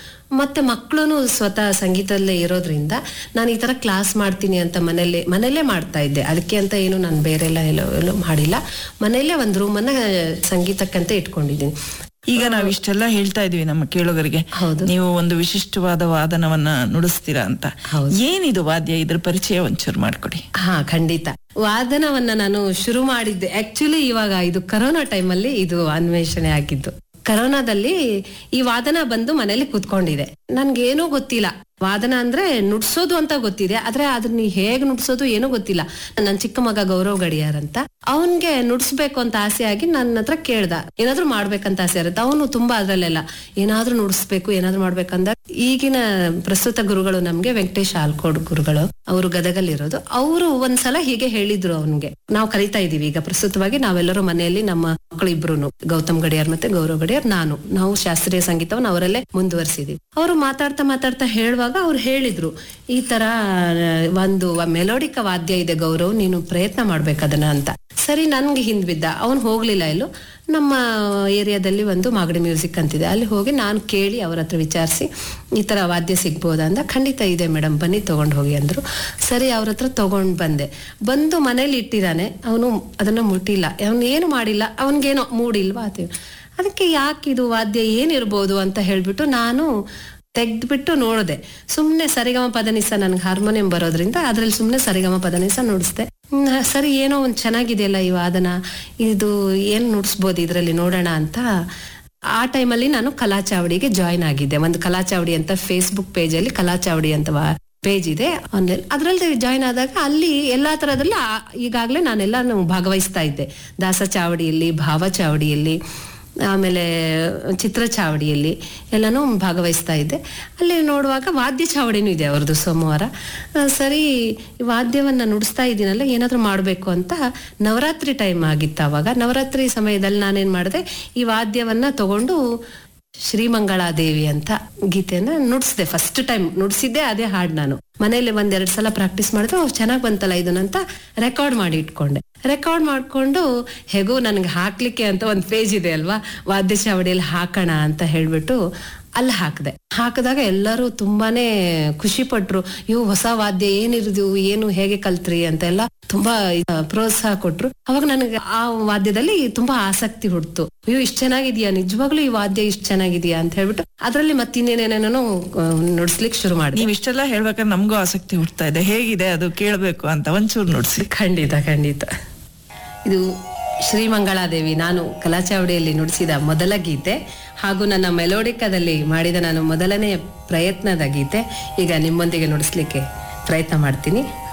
ಮತ್ತೆ ಮಕ್ಕಳು ಸ್ವತಃ ಸಂಗೀತದಲ್ಲೇ ಇರೋದ್ರಿಂದ ನಾನು ಈ ತರ ಕ್ಲಾಸ್ ಮಾಡ್ತೀನಿ ಅಂತ ಮನೇಲಿ ಮನೇಲೇ ಮಾಡ್ತಾ ಇದ್ದೆ ಅದಕ್ಕೆ ಅಂತ ಏನು ನಾನು ಬೇರೆಲ್ಲ ಎಲ್ಲೋ ಎಲ್ಲೋ ಮಾಡಿಲ್ಲ ಮನೆಯಲ್ಲೇ ಒಂದು ರೂಮನ್ನ ಸಂಗೀತಕ್ಕಂತ ಇಟ್ಕೊಂಡಿದ್ದೀನಿ ಈಗ ನಾವ್ ಇಷ್ಟೆಲ್ಲ ಹೇಳ್ತಾ ಇದೀವಿ ನಮ್ಮ ಕೇಳುಗರಿಗೆ ಹೌದು. ನೀವು ಒಂದು ವಿಶಿಷ್ಟವಾದ ವಾದನವನ್ನ ನುಡಿಸ್ತೀರಾ ಅಂತ ಹೌದು. ಏನಿದು ವಾದ್ಯ ಇದ್ರ ಪರಿಚಯ ಒಂಚೂರು ಮಾಡ್ಕೊಡಿ ಹಾ ಖಂಡಿತ ವಾದನವನ್ನ ನಾನು ಶುರು ಮಾಡಿದ್ದೆ ಆಕ್ಚುಲಿ ಇವಾಗ ಇದು ಕರೋನಾ ಟೈಮಲ್ಲಿ ಇದು ಅನ್ವೇಷಣೆ ಆಗಿದ್ದು ಕರೋನಾದಲ್ಲಿ ಈ ವಾದನ ಬಂದು ಮನೇಲಿ ಕೂತ್ಕೊಂಡಿದೆ ನನ್ಗೇನೂ ಗೊತ್ತಿಲ್ಲ ವಾದನ ಅಂದ್ರೆ ನುಡ್ಸೋದು ಅಂತ ಗೊತ್ತಿದೆ ಆದ್ರೆ ಅದನ್ನ ಹೇಗ್ ನುಡ್ಸೋದು ಏನೂ ಗೊತ್ತಿಲ್ಲ ನನ್ನ ಚಿಕ್ಕ ಮಗ ಗೌರವ್ ಗಡಿಯಾರ್ ಅಂತ ಅವನ್ಗೆ ನುಡ್ಸ್ಬೇಕು ಅಂತ ಆಸೆ ಆಗಿ ನನ್ನ ಹತ್ರ ಕೇಳ್ದ ಏನಾದ್ರೂ ಮಾಡ್ಬೇಕಂತ ಆಸೆ ಇರುತ್ತೆ ಅವನು ತುಂಬಾ ಅದ್ರಲ್ಲೆಲ್ಲ ಏನಾದ್ರೂ ನುಡಿಸ್ಬೇಕು ಏನಾದ್ರೂ ಮಾಡ್ಬೇಕಂದ ಈಗಿನ ಪ್ರಸ್ತುತ ಗುರುಗಳು ನಮ್ಗೆ ವೆಂಕಟೇಶ್ ಆಲ್ಕೋಡ್ ಗುರುಗಳು ಅವರು ಗದಗಲ್ಲಿರೋದು ಅವರು ಒಂದ್ಸಲ ಹೀಗೆ ಹೇಳಿದ್ರು ಅವನ್ಗೆ ನಾವು ಕಲಿತಾ ಇದೀವಿ ಈಗ ಪ್ರಸ್ತುತವಾಗಿ ನಾವೆಲ್ಲರೂ ಮನೆಯಲ್ಲಿ ನಮ್ಮ ಮಕ್ಕಳು ಇಬ್ರು ಗೌತಮ್ ಗಡಿಯಾರ್ ಮತ್ತೆ ಗೌರವ್ ಗಡಿಯಾರ್ ನಾನು ನಾವು ಶಾಸ್ತ್ರೀಯ ಸಂಗೀತವನ್ನು ಅವರಲ್ಲೇ ಮುಂದುವರಿಸಿದೀವಿ ಅವರು ಮಾತಾಡ್ತಾ ಮಾತಾಡ್ತಾ ಹೇಳುವಾಗ ಅವ್ರು ಹೇಳಿದ್ರು ಈ ತರ ಆ, ಒಂದು ಮೆಲೋಡಿಕ ವಾದ್ಯ ಇದೆ ಗೌರವ್ ನೀನು ಪ್ರಯತ್ನ ಮಾಡ್ಬೇಕು ಅದನ್ನ ಅಂತ ಸರಿ ನನ್ಗೆ ಹಿಂದ್ ಬಿದ್ದ ಅವನು ಹೋಗ್ಲಿಲ್ಲ ಎಲ್ಲೂ ನಮ್ಮ ಏರಿಯಾದಲ್ಲಿ ಒಂದು ಮಾಗಡಿ ಮ್ಯೂಸಿಕ್ ಅಂತಿದೆ ಅಲ್ಲಿ ಹೋಗಿ ನಾನು ಕೇಳಿ ಅವ್ರ ಹತ್ರ ವಿಚಾರಿಸಿ ಈ ತರ ವಾದ್ಯ ಸಿಗ್ಬೋದಾ ಅಂದ ಖಂಡಿತ ಇದೆ ಮೇಡಮ್ ಬನ್ನಿ ತಗೊಂಡ್ ಹೋಗಿ ಅಂದ್ರು ಸರಿ ಅವ್ರ ಹತ್ರ ತಗೊಂಡ್ ಬಂದೆ ಬಂದು ಮನೇಲಿ ಇಟ್ಟಿದ್ದಾನೆ ಅವನು ಅದನ್ನ ಮುಟ್ಟಿಲ್ಲ ಅವನು ಏನು ಮಾಡಿಲ್ಲ ಅವನ್ಗೇನೋ ಮೂಡಿಲ್ವಾ ಅದು ಅದಕ್ಕೆ ಯಾಕೆ ಇದು ವಾದ್ಯ ಏನಿರ್ಬೋದು ಅಂತ ಹೇಳ್ಬಿಟ್ಟು ನಾನು ತೆಗ್ದ್ಬಿಟ್ಟು ನೋಡಿದೆ ಸುಮ್ನೆ ಸರಿಗಮ ಪದನಿಸ ನನ್ಗೆ ಹಾರ್ಮೋನಿಯಂ ಬರೋದ್ರಿಂದ ಅದ್ರಲ್ಲಿ ಸುಮ್ನೆ ಸರಿಗಮ ಪದನಿಸ ನುಡಿಸ್ದೆ ಹ್ಮ್, ಸರಿ ಏನೋ ಒಂದ್ ಚೆನ್ನಾಗಿದೆಯಲ್ಲ ಈ ವಾದನ ಇದು ಏನ್ ನುಡಿಸ್ಬೋದು ಇದ್ರಲ್ಲಿ ನೋಡೋಣ ಅಂತ ಆ ಟೈಮಲ್ಲಿ ನಾನು ಕಲಾಚಾವಡಿಗೆ ಜಾಯ್ನ್ ಆಗಿದ್ದೆ ಒಂದು ಕಲಾಚಾವಡಿ ಅಂತ ಫೇಸ್ಬುಕ್ ಪೇಜ್ ಅಲ್ಲಿ ಕಲಾಚಾವಡಿ ಅಂತ ಪೇಜ್ ಇದೆ ಆನ್ಲೈನ್ ಅದ್ರಲ್ಲಿ ಜಾಯ್ನ್ ಆದಾಗ ಅಲ್ಲಿ ಎಲ್ಲಾ ತರದಲ್ಲಿ ಆ- ಈಗಾಗ್ಲೇ ನಾನೆಲ್ಲ ಭಾಗವಹಿಸ್ತಾ ಇದ್ದೆ ದಾಸ ಚಾವಡಿಯಲ್ಲಿ ಭಾವ ಚಾವಡಿಯಲ್ಲಿ ಆಮೇಲೆ ಚಿತ್ರ ಚಾವಡಿಯಲ್ಲಿ ಎಲ್ಲನೂ ಭಾಗವಹಿಸ್ತಾ ಇದ್ದೆ ಅಲ್ಲಿ ನೋಡುವಾಗ ವಾದ್ಯ ಚಾವಡಿನೂ ಇದೆ ಅವ್ರದ್ದು ಸೋಮವಾರ ಆ, ಸರಿ ಈ ವಾದ್ಯವನ್ನ ನುಡಿಸ್ತಾ ಇದ್ದೀನಲ್ಲ ಏನಾದ್ರೂ ಮಾಡಬೇಕು ಅಂತ ನವರಾತ್ರಿ ಟೈಮ್ ಆಗಿತ್ತು ಅವಾಗ ನವರಾತ್ರಿ ಸಮಯದಲ್ಲಿ ನಾನೇನ್ ಮಾಡಿದೆ ಈ ವಾದ್ಯವನ್ನ ತಗೊಂಡು ಶ್ರೀಮಂಗಳಾದೇವಿ ಅಂತ ಗೀತೆಯನ್ನ ನುಡಿಸ್ದೆ ಫಸ್ಟ್ ಟೈಮ್ ನುಡಿಸಿದ್ದೆ ಅದೇ ಹಾಡ್ ನಾನು ಮನೇಲಿ ಒಂದೆರಡು ಸಲ ಪ್ರಾಕ್ಟೀಸ್ ಮಾಡಿದ್ರೆ ಓ ಚೆನ್ನಾಗ್ ಬಂತಲ್ಲ ಇದನ್ನಂತ ರೆಕಾರ್ಡ್ ಮಾಡಿ ಇಟ್ಕೊಂಡೆ ರೆಕಾರ್ಡ್ ಮಾಡ್ಕೊಂಡು ಹೇಗೂ ನನ್ಗೆ ಹಾಕ್ಲಿಕ್ಕೆ ಅಂತ ಒಂದು ಪೇಜ್ ಇದೆ ಅಲ್ವಾ ವಾದ್ಯ ಚಾವಡಿಯಲ್ಲಿ ಹಾಕೋಣ ಅಂತ ಹೇಳ್ಬಿಟ್ಟು ಅಲ್ಲಿ ಹಾಕಿದೆ ಹಾಕಿದಾಗ ಎಲ್ಲರೂ ತುಂಬಾನೇ ಖುಷಿ ಪಟ್ರು ಇವು ಹೊಸ ವಾದ್ಯ ಏನಿರಿದು ಏನು ಹೇಗೆ ಕಲ್ತ್ರಿ ಅಂತ ಎಲ್ಲ ತುಂಬಾ ಆ, ಪ್ರೋತ್ಸಾಹ ಕೊಟ್ರು ಅವಾಗ ನನಗೆ ಆ ವಾದ್ಯದಲ್ಲಿ ತುಂಬಾ ಆಸಕ್ತಿ ಹುಡ್ತು ಅಯ್ಯೋ ಇಷ್ಟ ಚೆನ್ನಾಗಿದ್ಯಾ ನಿಜವಾಗ್ಲೂ ಈ ವಾದ್ಯ ಇಷ್ಟ ಚೆನ್ನಾಗಿದ್ಯಾ ಅಂತ ಹೇಳ್ಬಿಟ್ಟು ಅದ್ರಲ್ಲಿ ಮತ್ತಿನ್ನೇನೇನೇನೋ ನುಡಿಸ್ಲಿಕ್ಕೆ ಶುರು ಮಾಡಿದೆ ನೀವ್ ಇಷ್ಟೆಲ್ಲ ಹೇಳ್ಬೇಕಾದ್ರೆ ನಮಗೂ ಆಸಕ್ತಿ ಹುಡ್ತಾ ಇದೆ ಹೇಗಿದೆ ಅದು ಕೇಳ್ಬೇಕು ಅಂತ ಒಂಚೂರು ನುಡ್ಸಿ ಖಂಡಿತ ಖಂಡಿತ ಇದು ಶ್ರೀಮಂಗಳಾದೇವಿ ನಾನು ಕಲಾಚಾವಡಿಯಲ್ಲಿ ನುಡಿಸಿದ ಮೊದಲ ಗೀತೆ ಹಾಗೂ ನನ್ನ ಮೆಲೋಡಿಕದಲ್ಲಿ ಮಾಡಿದ ನಾನು ಮೊದಲನೇ ಪ್ರಯತ್ನದ ಗೀತೆ ಈಗ ನಿಮ್ಮೊಂದಿಗೆ ನುಡಿಸ್ಲಿಕ್ಕೆ ಪ್ರಯತ್ನ ಮಾಡ್ತೀನಿ